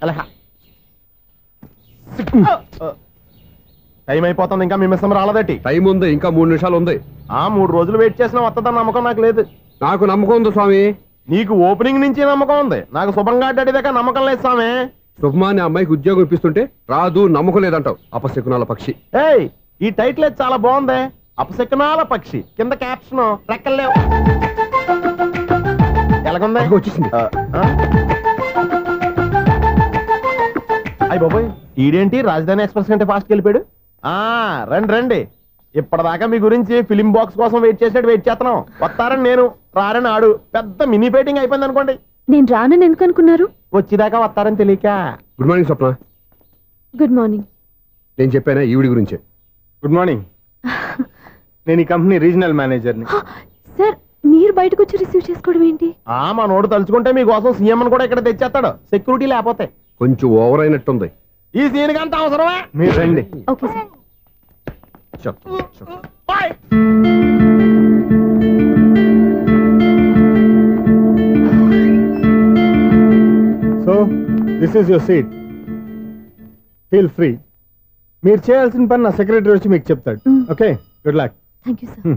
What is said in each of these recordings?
అలా టైం అయిపోతుంది ఇంకా మీ మిస్సం రాలేదటి టైం ఉంది ఇంకా మూడు నిమిషాలు ఉంది ఆ మూడు రోజులు వెయిట్ చేసిన వస్తుందని నమ్మకం నాకు లేదు నాకు నమ్మకం ఉంది స్వామి నీకు ఓపెనింగ్ నుంచి నమ్మకం ఉంది నాకు శుభంగా అడ్డాడిదాకా నమ్మకం లేదు స్వామి శుభమాని అమ్మాయికి ఉద్యోగం ఇప్పిస్తుంటే రాదు నమ్మకం లేదంటావు అపశకునాల పక్షి ఏయ్ ఈ టైటిల్ అయితే చాలా బాగుంది అపశకునాల పక్షి కింద క్యాప్షన్ రెక్కలేవు ఎలాగుంది అదిగో వచ్చేసింది ఆ, ఆ? అయ్ బాబోయ్ ఈడేంటి రాజధాని ఎక్స్ప్రెస్ కంటే ఫాస్ట్ వెళ్ళిపోయాడు ఆ రండి రండి ఇప్పటిదాకా మీ గురించి ఫిలిం బాక్స్ కోసం వెయిట్ చేసినట్టు వెయిట్ చేస్తున్నాం వస్తారని నేను రారని ఆడు పెద్ద మినీ ఫైటింగ్ అయిపోయింది అనుకోండి నేను రానని ఎందుకు అనుకున్నారు వచ్చేదాకా వస్తారని తెలియక good morning Swapna good morning నేను చెప్పానా ఈవిడి గురించే గుడ్ మార్నింగ్ నేను ఈ కంపెనీ రీజనల్ మేనేజర్ని సార్ మీరు బయటకు వచ్చి రిసీవ్ చేసుకోవడం ఏంటి ఆ మా నోడు తలుచుకుంటే మీకోసం సీఎం అని కూడా ఇక్కడ తెచ్చేస్తాడు సెక్యూరిటీ లేకపోతే కొంచెం ఓవర్ అయినట్టుంది ఈ సీన్ కంత అవసరమా మీరు రండి ఓకే సార్ చెప్తా, చెప్తా. Boy so this is your seat feel free మీరు చేయాల్సిన పని నా సెక్రటరీ వచ్చి మీకు చెప్తాడు Mm. Okay good luck thank you sir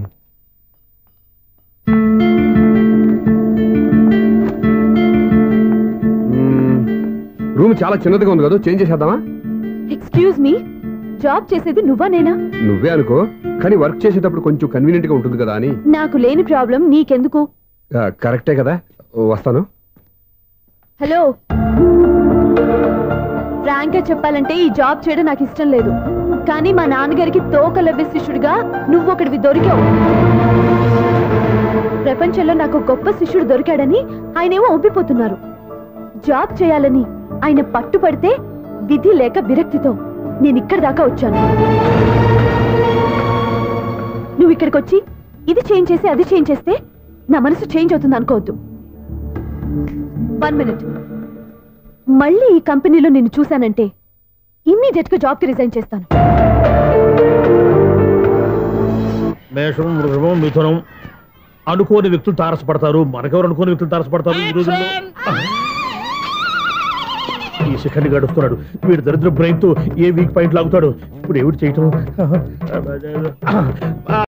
మ్మ్. రూమ్ చాలా చిన్నదిగా ఉంది కదా చేంజ్ చేసేద్దామా ఎక్స్క్యూజ్ మీ జాబ్ చేసేది నువ్వా నేనా నువ్వే అనుకో కానీ వర్క్ చేసేటప్పుడు కొంచెం కన్వీనియంట్ గా ఉంటుంది కదా అని నాకు లేని ప్రాబ్లం నీకెందుకు ఆ, కరెక్టే కదా వస్తాను హలో ఫ్రాంక్ గా చెప్పాలంటే ఈ జాబ్ చేయడం నాకు ఇష్టం లేదు కానీ మా నాన్నగారికి తోక లవ్య శిష్యుడిగా నువ్వు ఒకటివి దొరికావు ప్రపంచంలో నాకు గొప్ప శిష్యుడు దొరికాడని ఆయనేమో ఒప్పిపోతున్నారు జాబ్ చేయాలని ఆయన పట్టుపడితే విధి లేక విరక్తితో నేను ఇక్కడి దాకా వచ్చాను నువ్వు ఇక్కడికి వచ్చి ఇది చేంజ్ చేసి అది చేంజ్ చేస్తే నా మనసు చేంజ్ అవుతుంది అనుకోవద్దు వన్ మినిట్ మళ్ళీ ఈ కంపెనీలో నిన్ను చూశానంటే ఇమ్మీడియట్ గా జాబ్ కి రిజైన్ చేస్తాను మేషం వృషభం మిథునం అనుకోని వ్యక్తులు తారసపడతారు మనకెవరు అనుకోని వ్యక్తులు తారసపడతారు ఈ రోజుల్లో ఈ సెకండ్ గడుస్తున్నాడు వీడు దరిద్ర బ్రెయిన్ తో ఏ వీక్ పాయింట్ లాగుతాడు ఇప్పుడు ఏమిటి చేయటం